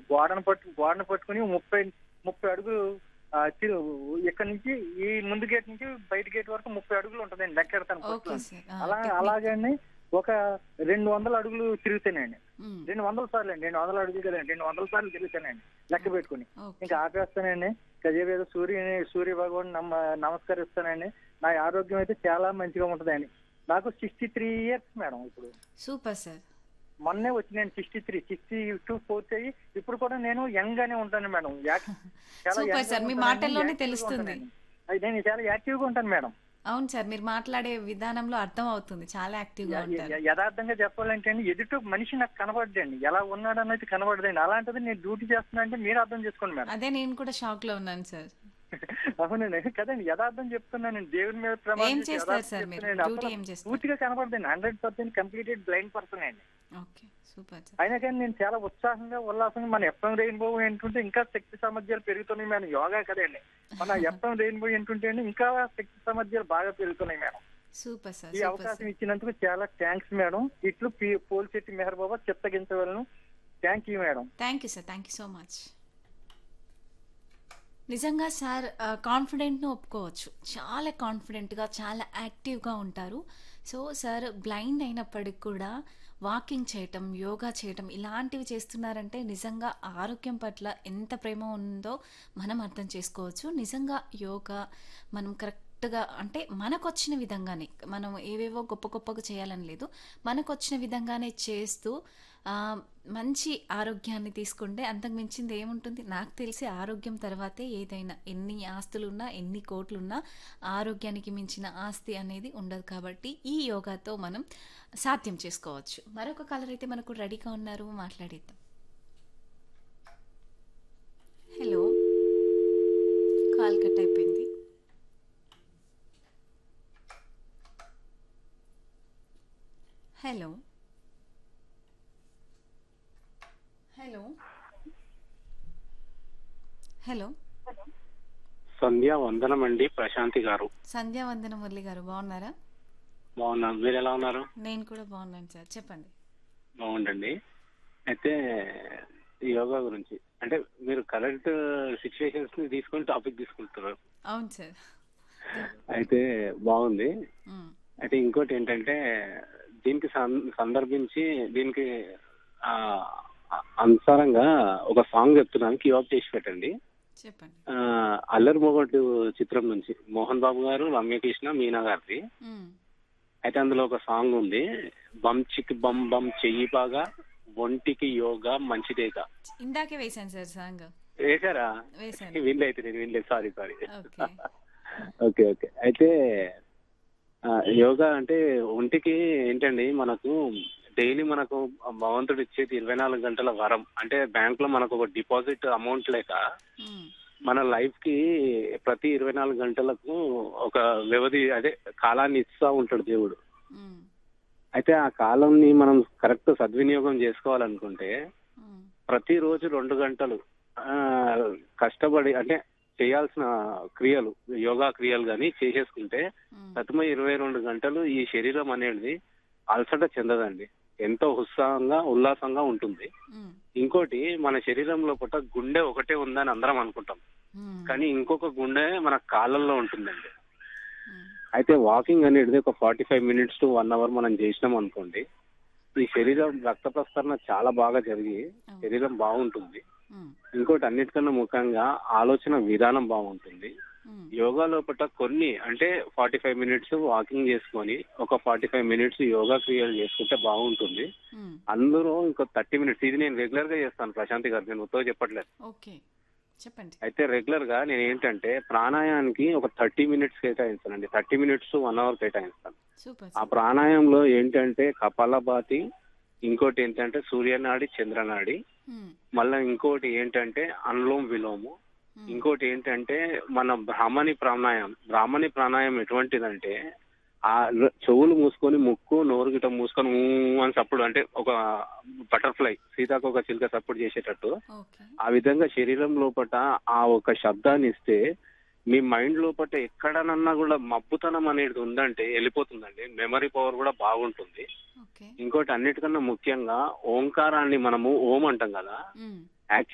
గోడను పట్టు గోడను పట్టుకుని ముప్పై ముప్పై అడుగులు ఆ, తి- ఇక్కడ నుంచి ఈ ముందు గేట్ నుంచి బయట గేట్ వరకు ముప్పై అడుగులు ఉంటుందండి లెక్కెడతాను ఓకే ఫస్ట్. సార్ ఆ, అలా టెక్నిక్. అలాగండి ఒక రెండు వందల అడుగులు తిరుగుతానండి మ్మ్. రెండు వందల సార్లు అండి రెండు వందల అడుగులు కదండి రెండు వందల సార్లు తిరుగుతానండి లెక్క పెట్టుకుని ఓకే ఇంకా ఆపేస్తానండి గజేవేద సూర్య సూర్య భగవాన్ నమ్మ నమస్కరిస్తానండి నా ఆరోగ్యం అయితే చాలా మంచిగా ఉంటుందండి నాకు సిక్స్టీ త్రీ ఇయర్స్ మేడం ఇప్పుడు సూపర్ సార్ మొన్నే వచ్చినాను sixty three sixty two fourth అయ్యి ఇప్పుడు కూడా నేను యంగ్ గానే ఉంటాను మేడం యాక్- చాలా సూపర్ young గా సార్ మీ ఉంటానండి, మాటల్లోనే యాక్టివ్గా తెలుస్తుంది. ఉంటానండి. అది నేను చాలా యాక్టివ్ గా ఉంటాను మేడం అవును సార్ మీరు మాట్లాడే విధానంలో అర్థం అవుతుంది చాలా యాక్టివ్ గా య- ఉంటారు య- యథార్థంగా చెప్పాలంటే అండి ఎదుటి మనిషి నాకు కనబడదండి ఎలా ఉన్నాడు అన్నది కనబడదండి అలాంటిది నేను డ్యూటీ చేస్తున్నా అంటే మీరు అర్థం చేసుకోండి మేడం అదే నేను కూడా షాక్ లో ఉన్నాను సార్ అవునండి కదండి యథార్థం చెప్తున్నాను దేవుడి మీద ప్రమాణం ఏం చేసి చేస్తారు యథార్థం సార్ మీరు? చెప్తున్నానండి. డ్యూటీ అసలు ఏం చేస్తారు? పూర్తిగా కనబడదండి hundred percent completed blind person అండి ఓకే సూపర్ సార్ అయినా కానీ నేను చాలా ఉత్సాహంగా ఉల్లాసంగా మన ఎఫ్ఎం రెయిన్బో ఏంటుంటే ఇంకా శక్తి సామర్థ్యాలు పెరుగుతున్నాయి మేడం యోగా కదండి మన ఎఫ్ఎం రెయిన్బో ఏంటుంటే అండి ఇంకా శక్తి సామర్థ్యాలు బాగా పెరుగుతున్నాయి మేడం సూపర్ సార్ ఈ సూపర్ అవకాశం సార్ ఇచ్చినందుకు చాలా థ్యాంక్స్ మేడం ఇట్లు పి పోల్చెట్టి మెహర్ బాబా చిత్తగించవలను thank you madam thank you sir thank you so much నిజంగా సార్ కాన్ఫిడెంట్ను ఒప్పుకోవచ్చు చాలా కాన్ఫిడెంట్గా చాలా యాక్టివ్గా ఉంటారు సో సార్ బ్లైండ్ అయినప్పటికి కూడా వాకింగ్ చేయటం యోగా చేయటం ఇలాంటివి చేస్తున్నారంటే నిజంగా ఆరోగ్యం పట్ల ఎంత ప్రేమ ఉందో మనం అర్థం చేసుకోవచ్చు నిజంగా యోగా మనం కరెక్ట్గా అంటే మనకు వచ్చిన విధంగానే మనం ఏవేవో గొప్ప గొప్పగా చేయాలని లేదు మనకు వచ్చిన విధంగానే చేస్తూ ఆ, మంచి ఆరోగ్యాన్ని తీసుకుంటే అంతకు మించింది ఏముంటుంది నాకు తెలిసి ఆరోగ్యం తర్వాతే ఏదైనా ఎన్ని ఆస్తులున్నా ఎన్ని కోట్లున్నా ఆరోగ్యానికి మించిన ఆస్తి అనేది ఉండదు కాబట్టి ఈ యోగాతో మనం సాధ్యం చేసుకోవచ్చు మరొక కలర్ అయితే మనకు రెడీగా ఉన్నారు మాట్లాడేద్దాం హలో కాల్ కట్ అయిపోయింది హలో హలో హలో సంధ్య వందనం అండి ప్రశాంతి గారు సంధ్యావందన మురళి గారు బాగున్నారా బాగున్నాను మీరు ఎలా ఉన్నారు నేను కూడా బాగున్నాను సార్ చెప్పండి బాగుండండి అయితే ఈ యోగా గురించి అంటే మీరు కరెంట్ సిచ్యువేషన్స్ ని తీసుకొని టాపిక్ తీసుకుంటున్నారు అవును సార్ అయితే బాగుంది మ్, అయితే ఇంకోటి ఏంటంటే దీనికి సం- సందర్భించి దీనికి ఆ, అనుసారంగా ఒక సాంగ్ చెప్తున్నాను కీ ఆఫ్ చేసి పెట్టండి చెప్పండి ఆ, అల్లరి మొగటు చిత్రం నుంచి మోహన్ బాబు గారు రమ్యకృష్ణ మీనా గారిది మ్, అయితే అందులో ఒక సాంగ్ ఉంది బం చిక్ బం బం చెయ్యి బాగా ఒంటికి యోగా మంచిదేగా ఇందాకే వేశాను సార్ సాంగ్ వేశారా వేశాను వినలేదు నేను వినలేదు sorry sorry okay okay okay అయితే ఆ, యోగా అంటే ఒంటికి ఏంటండి మనకు డైలీ మనకు భగవంతుడు ఇచ్చేది ఇరవై నాలుగు గంటల వరం అంటే బ్యాంక్ లో మనకు ఒక డిపాజిట్ అమౌంట్ లేక మ్, మన లైఫ్ కి ప్రతి ఇరవై నాలుగు గంటలకు ఒక వ్యవధి అదే కాలాన్ని ఇస్తా ఉంటాడు దేవుడు మ్, అయితే ఆ కాలంని మనం కరెక్ట్ సద్వినియోగం చేసుకోవాలనుకుంటే మ్, ప్రతిరోజు రెండు గంటలు ఆ, కష్టపడి అంటే చేయాల్సిన క్రియలు యోగా క్రియలు కానీ చేసేసుకుంటే మ్, ప్రతిమ ఇరవై రెండు గంటలు ఈ శరీరం అనేది అలసట చెందదండి ఎంతో ఉత్సాహంగా ఉల్లాసంగా ఉంటుంది మ్, ఇంకోటి మన శరీరంలో పుట్ట గుండె ఒకటే ఉందని అందరం అనుకుంటాం మ్, కానీ ఇంకొక గుండె మన కాళ్ళల్లో ఉంటుందండి మ్, అయితే వాకింగ్ అనేది ఒక forty five minutes to one hour మనం చేసినాం అనుకోండి ఈ శరీరం రక్త ప్రసరణ చాలా బాగా జరిగి అవును. శరీరం బాగుంటుంది మ్, ఇంకోటి అన్నిటికన్నా ముఖ్యంగా ఆలోచన విధానం బాగుంటుంది మ్, యోగా లోపల కొన్ని అంటే ఫార్టీ ఫైవ్ మినిట్స్ వాకింగ్ చేసుకొని ఒక ఫార్టీ ఫైవ్ మినిట్స్ యోగా క్రియలు చేసుకుంటే బాగుంటుంది మ్, అందులో ఇంకో థర్టీ మినిట్స్ ఇది నేను రెగ్యులర్ గా చేస్తాను ప్రశాంతి గారు నేను ఉత్తగా చెప్పట్లేదు ఓకే చెప్పండి అయితే రెగ్యులర్ గా నేను ఏంటంటే ప్రాణాయానికి ఒక థర్టీ మినిట్స్ కేటాయిస్తానండి థర్టీ మినిట్స్ వన్ అవర్ కేటాయిస్తాను సూపర్ ఆ సార్ ప్రాణాయంలో ఏంటంటే కపాలభాతి ఇంకోటి ఏంటంటే సూర్యనాడి చంద్రనాడి మ్, మళ్ళీ ఇంకోటి ఏంటంటే అనులోం విలోము మ్, ఇంకోటి ఏంటంటే మన బ్రాహ్మణి ప్రాణాయం బ్రాహ్మణి ప్రాణాయం ఎటువంటిదంటే ఆ ర- చెవులు మూసుకొని ముక్కు నోరు గిట్ట మూసుకొని ఊ అని సప్పుడు అంటే ఒక బటర్ఫ్లై సీతాకు ఒక చిలుక సప్పుడు చేసేటట్టు ఓకే ఆ విధంగా శరీరం లోపట ఆ ఒక శబ్దాన్ని ఇస్తే మీ మైండ్ లోపట ఎక్కడనన్నా కూడా మబ్బుతనం అనేది ఉందంటే వెళ్ళిపోతుందండి మెమరీ పవర్ కూడా బాగుంటుంది ఓకే ఇంకోటి అన్నిటికన్నా ముఖ్యంగా ఓంకారాన్ని మనము ఓం అంటాం కదా మ్,